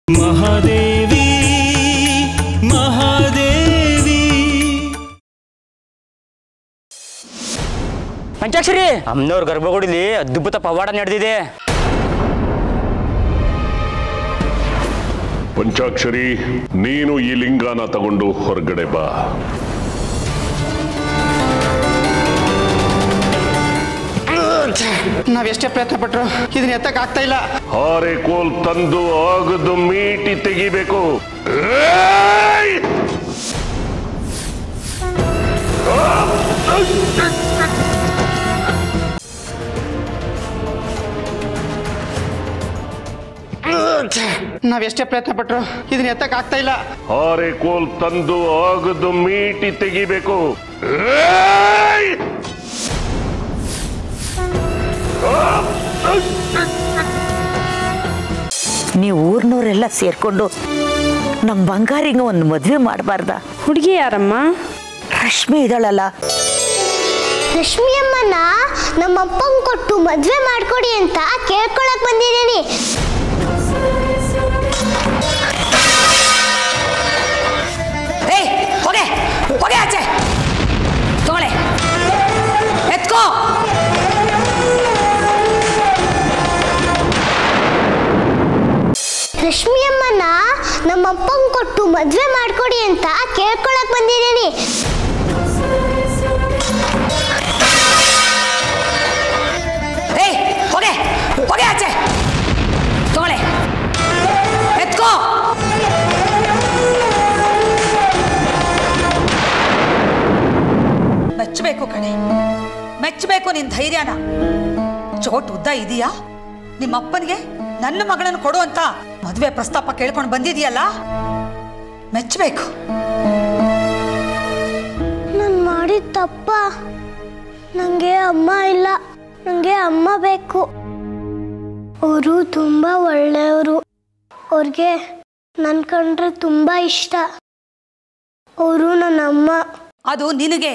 ಮಹಾದೇವಿ ಮಹಾದೇವಿ ಪಂಚಾಕ್ಷರಿ ಅಮ್ಮನವ್ರ ಗರ್ಭಗುಡಿಲಿ ಅದ್ಭುತ ಪವಾಡ ನಡೆದಿದೆ ಪಂಚಾಕ್ಷರಿ ನೀನು ಈ ಲಿಂಗನ ತಗೊಂಡು ಹೊರಗಡೆ ಬಾ ನಾವ್ ಎಷ್ಟೇ ಪ್ರಯತ್ನ ಪಟ್ರು ಇದನ್ನ ಎತ್ತಕ್ ಆಗ್ತಾ ಇಲ್ಲ ಹಾರೆ ಕೋಲ್ ತಂದು ಆಗದು ಮೀಟಿ ತೆಗಿಬೇಕು ಏಯ್! ನಾವ್ ಎಷ್ಟೇ ಪ್ರಯತ್ನ ಪಟ್ರು ಇದನ್ನ ಎತ್ತಕ್ ಆಗ್ತಾ ಇಲ್ಲ ಹಾರೆ ಕೋಲ್ ತಂದು ಆಗದು ಮೀಟಿ ತೆಗಿಬೇಕು ಏಯ್! ನೀವು ಊರ್ನವರೆಲ್ಲ ಸೇರ್ಕೊಂಡು ನಮ್ಮ ಬಂಗಾರಿಗೆ ಒಂದು ಮದುವೆ ಮಾಡಬಾರ್ದ ಹುಡುಗಿ ಯಾರಮ್ಮ ರಶ್ಮಿ ಇದ್ದಾಳಲ್ಲ ರಶ್ಮಿ ಅಮ್ಮನ ನಮ್ಮ ಅಪ್ಪಂಗ್ ಕೊಟ್ಟು ಮದ್ವೆ ಮಾಡ್ಕೊಡಿ ಅಂತ ಕೇಳ್ಕೊಳಕ್ ಬಂದಿದ್ದೀನಿ ಏಯ್ ಹೋಗೆ ಹೋಗೆ ಆಚೆ ತಗೊಳೆ ಎತ್ಕೋ ರಶ್ಮಿ ಅಮ್ಮನ ನಮ್ಮ ಅಪ್ಪಂಗ್ ಕೊಟ್ಟು ಮದ್ವೆ ಮಾಡ್ಕೊಡಿ ಅಂತ ಕೇಳ್ಕೊಳಕ್ ಬಂದಿದ್ದೀನಿ ಏಯ್ ಹೋಗೆ ಹೋಗೆ ಆಚೆ ತಗೊಳೆ ಎತ್ಕೋ ಮೆಚ್ಚಬೇಕು ಕಣೆ ಮೆಚ್ಚಬೇಕು ನಿನ್ ಧೈರ್ಯನ ಚೋಟ್ ಉದ್ದ ಇದೆಯಾ ನಿಮ್ಮ ಅಪ್ಪನಿಗೆ ನನ್ನ ಮಗಳನ್ನು ಕೊಡು ಅಂತ ಮದುವೆ ಪ್ರಸ್ತಾಪ ಕೇಳ್ಕೊಂಡು ಬಂದಿದೀಯಲ್ಲ ಮೆಚ್ಚಬೇಕು ನಾನು ಮಾಡಿದ ತಪ್ಪ ನನಗೆ ಅಮ್ಮ ಇಲ್ಲ ನನಗೆ ಅಮ್ಮ ಬೇಕು ಅವರು ತುಂಬ ಒಳ್ಳೆಯವರು ಅವ್ರಿಗೆ ನನ್ನ ಕಂಡ್ರೆ ತುಂಬ ಇಷ್ಟ ಅವರು ನನ್ನ ಅಮ್ಮ ಅದು ನಿನಗೆ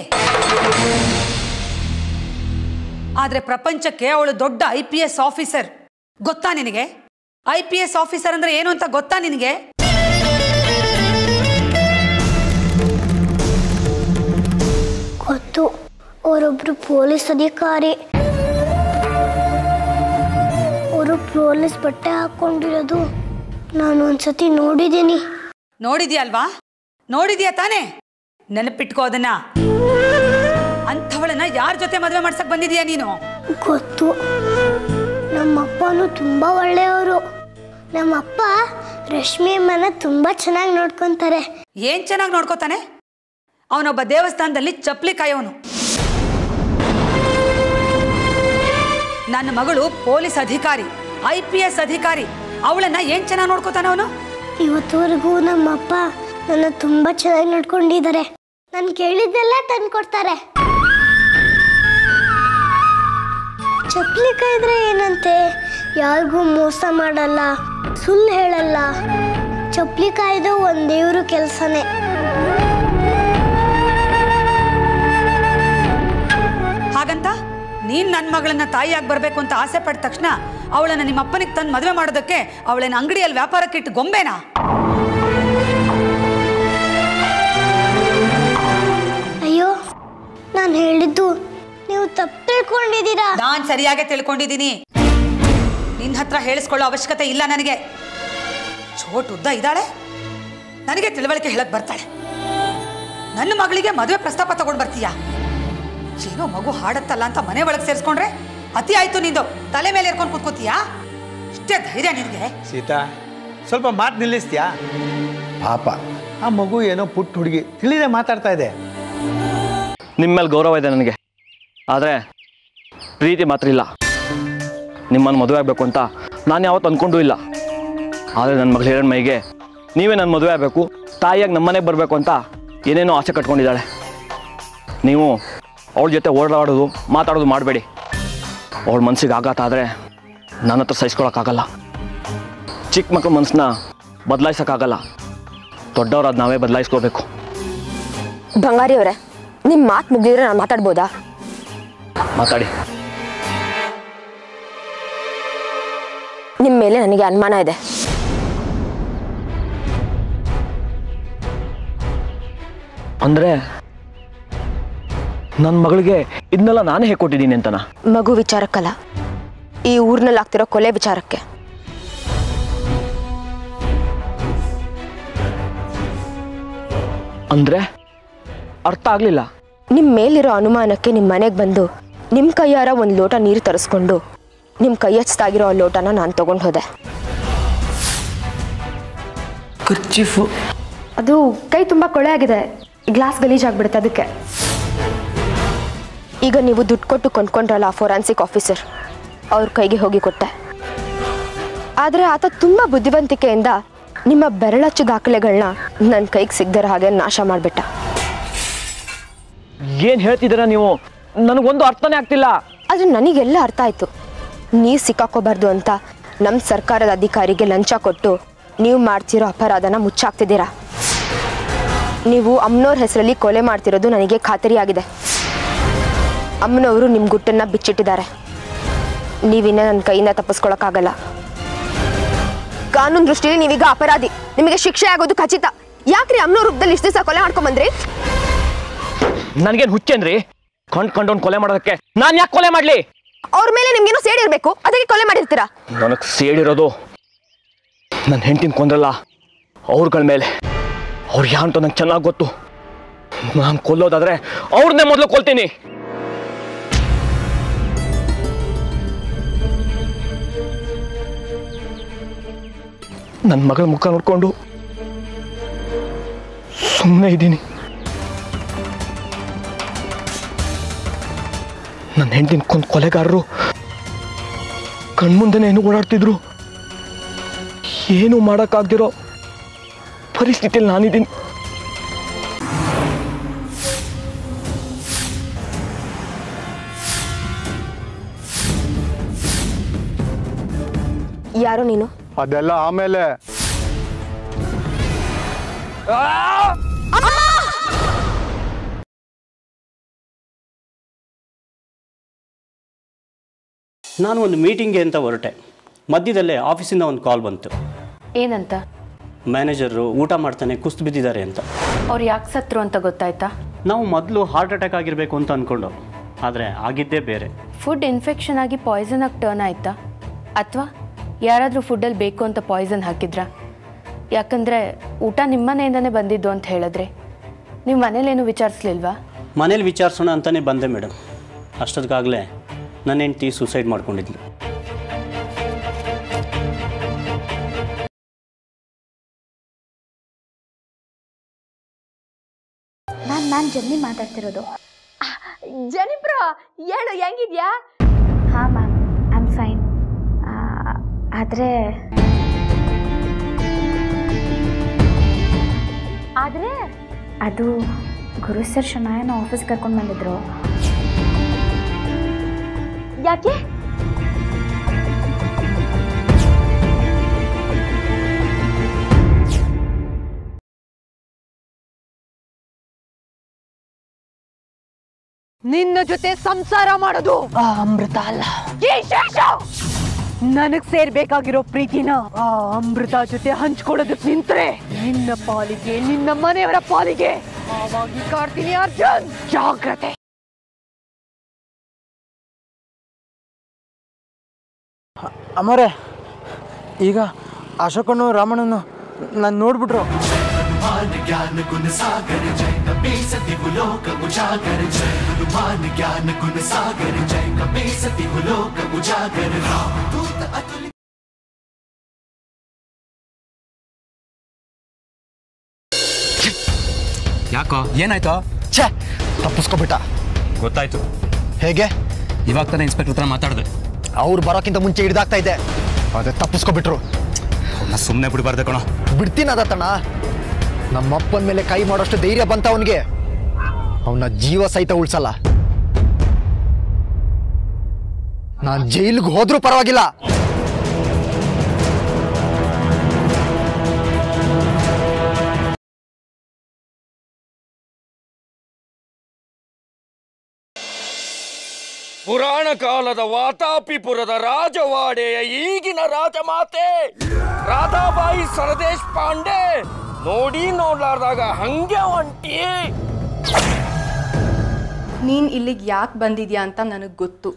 ಆದ್ರೆ ಪ್ರಪಂಚಕ್ಕೆ ಅವಳು ದೊಡ್ಡ ಐ ಪಿ ಎಸ್ ಆಫೀಸರ್ ಗೊತ್ತಾ ನಿನಗೆ ಐ ಪಿ ಎಸ್ ಆಫೀಸರ್ ಅಂದ್ರೆ ಏನು ಅಂತ ಗೊತ್ತಾ ನಿನಗೆ ಗೊತ್ತು ಅವರೊಬ್ರು ಪೊಲೀಸ್ ಅಧಿಕಾರಿ ಅವರು ಪೊಲೀಸ್ ಬಟ್ಟೆ ಹಾಕೊಂಡಿರೋದು ನಾನು ಒಂದ್ಸತಿ ನೋಡಿದ್ದೀನಿ ನೋಡಿದ್ಯಲ್ವಾ ನೋಡಿದ್ಯಾ ತಾನೇ ನೆನಪಿಟ್ಕೋ ಅದನ್ನ ಅಂಥವಳನ್ನ ಯಾರ ಜೊತೆ ಮದುವೆ ಮಾಡ್ಸಕ್ ಬಂದಿದೀಯ ನೀನು ಗೊತ್ತು ನಮ್ಮಪ್ಪನೂ ತುಂಬ ಒಳ್ಳೆಯವರು ನಮ್ಮಪ್ಪ ರಶ್ಮಿ ಅಮ್ಮನ ತುಂಬ ಚೆನ್ನಾಗಿ ನೋಡ್ಕೊತಾರೆ ಏನ್ ಚೆನ್ನಾಗಿ ನೋಡ್ಕೋತಾನೆ ಅವನೊಬ್ಬ ದೇವಸ್ಥಾನದಲ್ಲಿ ಚಪ್ಲಿ ಕಾಯೋನು ನನ್ನ ಮಗಳು ಪೊಲೀಸ್ ಅಧಿಕಾರಿ ಐ ಪಿ ಎಸ್ ಅಧಿಕಾರಿ ಅವಳನ್ನ ಏನ್ ಚೆನ್ನಾಗಿ ನೋಡ್ಕೋತಾನ ಅವನು ಇವತ್ತುವರೆಗೂ ನಮ್ಮಪ್ಪ ನನ್ನ ತುಂಬ ಚೆನ್ನಾಗಿ ನೋಡ್ಕೊಂಡಿದ್ದಾರೆ ನಾನು ಕೇಳಿದ್ದೆಲ್ಲ ತಂದ್ಕೊಡ್ತಾರೆ ಚಪ್ಪಲಿ ಕಾಯ್ದ್ರೆ ಏನಂತೆ ಯಾರಿಗೂ ಮೋಸ ಮಾಡಲ್ಲ ಸುಳ್ಳು ಹೇಳಲ್ಲ ಚಪ್ಪಲಿ ಕಾಯ್ದು ಒಂದು ದೇವ್ರ ಕೆಲಸನೇ ಹಾಗಂತ ನೀನ್ ನನ್ನ ಮಗಳನ್ನ ತಾಯಿಯಾಗಿ ಬರ್ಬೇಕು ಅಂತ ಆಸೆ ಪಟ್ಟ ತಕ್ಷಣ ಅವಳನ್ನ ನಿಮ್ಮ ಅಪ್ಪನಿಗೆ ತಂದು ಮದುವೆ ಮಾಡೋದಕ್ಕೆ ಅವಳನ್ನ ಅಂಗಡಿಯಲ್ಲಿ ವ್ಯಾಪಾರಕ್ಕೆ ಇಟ್ಟು ಗೊಂಬೆನಾ ಅಯ್ಯೋ ನಾನು ಹೇಳಿದ್ದು ನೀವು ತಪ್ಪು ತಿಳ್ಕೊಂಡಿದ್ದೀರಾ ನಾನ್ ಸರಿಯಾಗಿ ತಿಳ್ಕೊಂಡಿದ್ದೀನಿ ನಿನ್ನ ಹತ್ರ ಹೇಳಿಸ್ಕೊಳ್ಳೋ ಅವಶ್ಯಕತೆ ಇಲ್ಲ ನನಗೆ ಚೋಟ್ ಉದ್ದ ಇದ್ದಾಳೆ ನನಗೆ ತಿಳುವಳಿಕೆ ಹೇಳಕ್ ಬರ್ತಾಳೆ ನನ್ನ ಮಗಳಿಗೆ ಮದುವೆ ಪ್ರಸ್ತಾಪ ತಗೊಂಡ್ ಬರ್ತೀಯಾ ಏನೋ ಮಗು ಹಾಡತ್ತಲ್ಲ ಅಂತ ಮನೆ ಒಳಗೆ ಸೇರಿಸ್ಕೊಂಡ್ರೆ ಅತಿ ಆಯ್ತು ನಿಂದು ತಲೆ ಮೇಲೆ ಏರ್ಕೊಂಡು ಕೂತ್ಕೋತೀಯಾ ಇಷ್ಟೇ ಧೈರ್ಯ ನಿನಗೆ ಸೀತಾ ಸ್ವಲ್ಪ ಮಾತು ನಿಲ್ಲಿಸ್ತೀಯಾ ಪಾಪ ಆ ಮಗು ಏನೋ ಪುಟ್ಟ ಹುಡುಗಿ ತಿಳಿದೇ ಮಾತಾಡ್ತಾ ಇದೆ ನಿಮ್ಮ ಮೇಲೆ ಗೌರವ ಇದೆ ನನಗೆ ಆದರೆ ಪ್ರೀತಿ ಮಾತ್ರ ಇಲ್ಲ ನಿಮ್ಮನ್ನು ಮದುವೆ ಆಗಬೇಕು ಅಂತ ನಾನು ಯಾವತ್ತು ಅಂದ್ಕೊಂಡೂ ಇಲ್ಲ ಆದರೆ ನನ್ನ ಮಗಳು ಹಿರಣ್ಮೈಗೆ ಮೈಗೆ ನೀವೇ ನನ್ನ ಮದುವೆ ಆಗಬೇಕು ತಾಯಿಯಾಗಿ ನಮ್ಮನೆಗೆ ಬರಬೇಕು ಅಂತ ಏನೇನೋ ಆಸೆ ಕಟ್ಕೊಂಡಿದ್ದಾಳೆ ನೀವು ಅವಳ ಜೊತೆ ಓಡಾಡೋದು ಮಾತಾಡೋದು ಮಾಡಬೇಡಿ ಅವಳ ಮನಸ್ಸಿಗೆ ಆಘಾತ ಆದರೆ ನನ್ನ ಹತ್ರ ಸಹಿಸ್ಕೊಳಕ್ಕಾಗಲ್ಲ ಚಿಕ್ಕ ಮಕ್ಕಳ ಮನಸ್ಸನ್ನ ಬದಲಾಯಿಸೋಕ್ಕಾಗಲ್ಲ ದೊಡ್ಡವರಾದ ನಾವೇ ಬದಲಾಯಿಸ್ಕೋಬೇಕು ಬಂಗಾರಿ ಅವರೇ ನಿಮ್ಮ ಮಾತು ಮುಗಿದ್ರೆ ನಾನು ಮಾತಾಡ್ಬೋದಾ ಮಾತಾಡಿ ನಿಮ್ಮ ಮೇಲೆ ನನಗೆ ಅನುಮಾನ ಇದೆ ಅಂದರೆ ನನ್ನ ಮಗಳಿಗೆ ಇದನ್ನೆಲ್ಲ ನಾನೇ ಹೇಗೆ ಕೊಟ್ಟಿದ್ದೀನಿ ಅಂತನಾ ಮಗು ವಿಚಾರಕ್ಕಲ್ಲ ಈ ಊರ್ನಲ್ಲಿ ಆಗ್ತಿರೋ ಕೊಲೆ ವಿಚಾರಕ್ಕೆ ಅಂದರೆ ಅರ್ಥ ಆಗಲಿಲ್ಲ ನಿಮ್ಮ ಮೇಲಿರೋ ಅನುಮಾನಕ್ಕೆ ನಿಮ್ಮ ಮನೆಗೆ ಬಂದು ನಿಮ್ಮ ಕೈಯಾರ ಒಂದು ಲೋಟ ನೀರು ತರಿಸ್ಕೊಂಡು ನಿಮ್ಮ ಕೈ ಹಚ್ತಾಗಿರೋ ಆ ಲೋಟನ ನಾನು ತಗೊಂಡು ಹೋದೆ ಖರ್ಚೀಫು ಅದು ಕೈ ತುಂಬ ಕೊಳೆ ಆಗಿದೆ ಗ್ಲಾಸ್ ಗಲೀಜಾಗ್ಬಿಡುತ್ತೆ ಅದಕ್ಕೆ ಈಗ ನೀವು ದುಡ್ಡು ಕೊಟ್ಟು ಕೊಂಡ್ಕೊಂಡ್ರಲ್ಲ ಫೋರೆನ್ಸಿಕ್ ಆಫೀಸರ್ ಅವ್ರ ಕೈಗೆ ಹೋಗಿ ಕೊಟ್ಟೆ ಆದರೆ ಆತ ತುಂಬ ಬುದ್ಧಿವಂತಿಕೆಯಿಂದ ನಿಮ್ಮ ಬೆರಳಚ್ಚು ದಾಖಲೆಗಳನ್ನ ನನ್ನ ಕೈಗೆ ಸಿಗದಿರೋ ಹಾಗೆ ನಾಶ ಮಾಡಿಬಿಟ್ಟ ಏನು ಹೇಳ್ತಿದ್ದೀರಾ ನೀವು ನನಗೊಂದು ಅರ್ಥನೇ ಆಗ್ತಿಲ್ಲ ಆದರೆ ನನಗೆಲ್ಲ ಅರ್ಥ ಆಯಿತು ನೀವು ಸಿಕ್ಕಾಕೋಬಾರ್ದು ಅಂತ ನಮ್ಮ ಸರ್ಕಾರದ ಅಧಿಕಾರಿಗೆ ಲಂಚ ಕೊಟ್ಟು ನೀವು ಮಾಡ್ತಿರೋ ಅಪರಾಧನ ಮುಚ್ಚಾಕ್ತಿದ್ದೀರಾ ನೀವು ಅಮ್ಮನವ್ರ ಹೆಸರಲ್ಲಿ ಕೊಲೆ ಮಾಡ್ತಿರೋದು ನನಗೆ ಖಾತರಿಯಾಗಿದೆ ಅಮ್ಮನವರು ನಿಮ್ಮ ಗುಟ್ಟನ್ನ ಬಿಚ್ಚಿಟ್ಟಿದ್ದಾರೆ ನೀವಿನ್ನ ನನ್ನ ಕೈಯಿಂದ ತಪ್ಪಿಸ್ಕೊಳಕ್ಕಾಗಲ್ಲ ಕಾನೂನು ದೃಷ್ಟಿಯಲ್ಲಿ ನೀವೀಗ ಅಪರಾಧಿ ನಿಮಗೆ ಶಿಕ್ಷೆ ಆಗೋದು ಖಚಿತ ಯಾಕ್ರಿ ಅಮ್ಮನವ್ರ ರೂಪದಲ್ಲಿ ಇಷ್ಟು ದಿವಸ ಕೊಲೆ ಮಾಡ್ಕೊಂಬಂದ್ರಿ ನನಗೇನು ಹುಚ್ಚೇನ್ರಿ ಕೊಂಡ್ ಕೊಂಡೋನ್ ಕೊಲೆ ಮಾಡೋದಕ್ಕೆ ನಾನು ಯಾಕೆ ಕೊಲೆ ಮಾಡಲಿ ಅವ್ರ ಮೇಲೆ ನಿಮ್ಗೇನೋ ಸೇಡಿರ್ಬೇಕು ಅದಕ್ಕೆ ಕೊಲೆ ಮಾಡಿರ್ತೀರಾ ನನಗೆ ಸೇಡಿರೋದು ನನ್ನ ಹೆಂಡತಿನ ಕೊಂದ್ರಲ್ಲ ಅವ್ರಗಳ ಮೇಲೆ ಅವ್ರು ಯಾ ಅಂತ ನಂಗೆ ಚೆನ್ನಾಗಿ ಗೊತ್ತು ನಾನು ಕೊಲ್ಲೋದಾದ್ರೆ ಅವ್ರನ್ನೇ ಮೊದಲು ಕೊಲ್ತೀನಿ ನನ್ನ ಮಗಳ ಮುಖ ನೋಡ್ಕೊಂಡು ಸುಮ್ಮನೆ ಇದ್ದೀನಿ ನನ್ನ ಹೆಂಡತಿನ ಕೊಂದು ಕೊಲೆಗಾರರು ಕಣ್ಮುಂದೆನೇ ಏನು ಓಡಾಡ್ತಿದ್ರು ಏನು ಮಾಡೋಕ್ಕಾಗ್ದಿರೋ ಪರಿಸ್ಥಿತಿಯಲ್ಲಿ ನಾನಿದ್ದೀನಿ ಯಾರೋ ನೀನು ಅದೆಲ್ಲ ಆಮೇಲೆ ನಾನು ಒಂದು ಮೀಟಿಂಗ್ಗೆ ಅಂತ ಹೊರಟೆ ಮಧ್ಯದಲ್ಲೇ ಆಫೀಸಿಂದ ಒಂದು ಕಾಲ್ ಬಂತು ಏನಂತ ಮ್ಯಾನೇಜರು ಊಟ ಮಾಡ್ತಾನೆ ಕುಸ್ತು ಬಿದ್ದಿದ್ದಾರೆ ಅಂತ ಅವ್ರು ಯಾಕೆ ಸತ್ರು ಅಂತ ಗೊತ್ತಾಯ್ತಾ ನಾವು ಮೊದಲು ಹಾರ್ಟ್ ಅಟ್ಯಾಕ್ ಆಗಿರಬೇಕು ಅಂತ ಅಂದ್ಕೊಂಡು ಆದರೆ ಆಗಿದ್ದೇ ಬೇರೆ ಫುಡ್ ಇನ್ಫೆಕ್ಷನ್ ಆಗಿ ಪಾಯ್ಸನ್ ಆಗಿ ಟರ್ನ್ ಆಯ್ತಾ ಅಥವಾ ಯಾರಾದರೂ ಫುಡ್ಡಲ್ಲಿ ಬೇಕು ಅಂತ ಪಾಯ್ಸನ್ ಹಾಕಿದ್ರಾ ಯಾಕಂದರೆ ಊಟ ನಿಮ್ಮ ಮನೆಯಿಂದನೇ ಬಂದಿದ್ದು ಅಂತ ಹೇಳಿದ್ರಿ ನಿಮ್ಮ ಮನೇಲೇನು ವಿಚಾರಿಸ್ಲಿಲ್ವಾ ಮನೇಲಿ ವಿಚಾರಿಸೋಣ ಅಂತಲೇ ಬಂದೆ ಮೇಡಮ್ ಅಷ್ಟೊತ್ತಿಗಾಗಲೇ ನನ್ನ ಹೆಂಡ್ತಿ ಸೂಸೈಡ್ ಮಾಡ್ಕೊಂಡಿದ್ಲು ನಾನು ನಾನು ಜನ್ನಿ ಮಾತಾಡ್ತಿರೋದು ಜನಿಪ್ರ ಹೇಳು ಹೆಂಗಿದ್ಯಾ ಹಾಂ ಮ್ಯಾಮ್ ಐ ಆಮ್ ಫೈನ್ ಆದರೆ ಆದರೆ ಅದು ಗುರು ಸರ್ ಶನಾಯನ ಆಫೀಸ್ ಕರ್ಕೊಂಡು ಬಂದಿದ್ರು ಯಾಕೆ ನಿನ್ನ ಜೊತೆ ಸಂಸಾರ ಮಾಡೋದು ಆ ಅಮೃತ ಅಲ್ಲ ಈ ಶೇಷ ನನಗ್ ಸೇರ್ಬೇಕಾಗಿರೋ ಪ್ರೀತಿನ ಆ ಅಮೃತ ಜೊತೆ ಹಂಚ್ಕೊಳ್ಳೋದಕ್ ನಿಂತ್ರೆ ನಿನ್ನ ಪಾಲಿಗೆ ನಿನ್ನ ಮನೆಯವರ ಪಾಲಿಗೆ ಆವಾಗಿ ಕಾಡ್ತೀನಿ ಅರ್ಜುನ್ ಜಾಗ್ರತೆ ಅಮ್ಮರೇ ಈಗ ಅಶೋಕನು ರಾಮಣ್ಣನು ನಾನು ನೋಡ್ಬಿಟ್ರು ज्ञान गुण सागर जय कपी सती लोक उजागर जय हनुमान ज्ञान गुण सागर जय कपी सती लोक उजागर राम दूत अतुलित ಯಾಕೋ ಏನಾಯ್ತು ಛೇ ತಪ್ಪಿಸ್ಕೊಬಿಟ್ಟ ಗೊತ್ತಾಯ್ತು ಹೇಗೆ ಇವಾಗ ತಾನೇ ಇನ್ಸ್ಪೆಕ್ಟರ್ ಹತ್ರ ಮಾತಾಡಿದೆ ಅವ್ರು ಬರೋಕ್ಕಿಂತ ಮುಂಚೆ ಹಿಡ್ದಾಗ್ತಾ ಇದ್ದೆ ಅದೇ ತಪ್ಪಿಸ್ಕೊಬಿಟ್ರು ಅವನ್ನ ಸುಮ್ಮನೆ ಬಿಡಬಾರ್ದೆ ಕಣೋ ಬಿಡ್ತೀನಿ ಅದತ್ತಣ್ಣ ನಮ್ಮಪ್ಪನ ಮೇಲೆ ಕೈ ಮಾಡೋಷ್ಟು ಧೈರ್ಯ ಬಂತ ಅವನಿಗೆ ಅವನ ಜೀವ ಸಹಿತ ಉಳ್ಸಲ್ಲ ನಾನು ಜೈಲಿಗೆ ಹೋದ್ರೂ ಪರವಾಗಿಲ್ಲ ಪುರಾಣ ಕಾಲದ ವಾತಾಪಿಪುರದ ರಾಜವಾಡೆಯ ಈಗಿನ ರಾಜಮಾತೆ ರಾಧಾಬಾಯಿ ಸರದೇಶ್ ಪಾಂಡೆ ನೋಡಿ ನೋಡ್ಲಾರ್ದಾಗ ಹಂಗೆ ಹೊಂಟಿ ನೀನು ಇಲ್ಲಿಗೆ ಯಾಕೆ ಬಂದಿದ್ಯಾ ಅಂತ ನನಗೆ ಗೊತ್ತು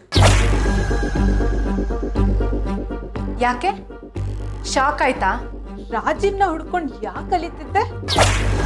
ಯಾಕೆ ಶಾಕ್ ಆಯ್ತಾ ರಾಜೀವ್ನ ಹುಡ್ಕೊಂಡು ಯಾಕೆ ಕಲಿತಿದ್ದೆ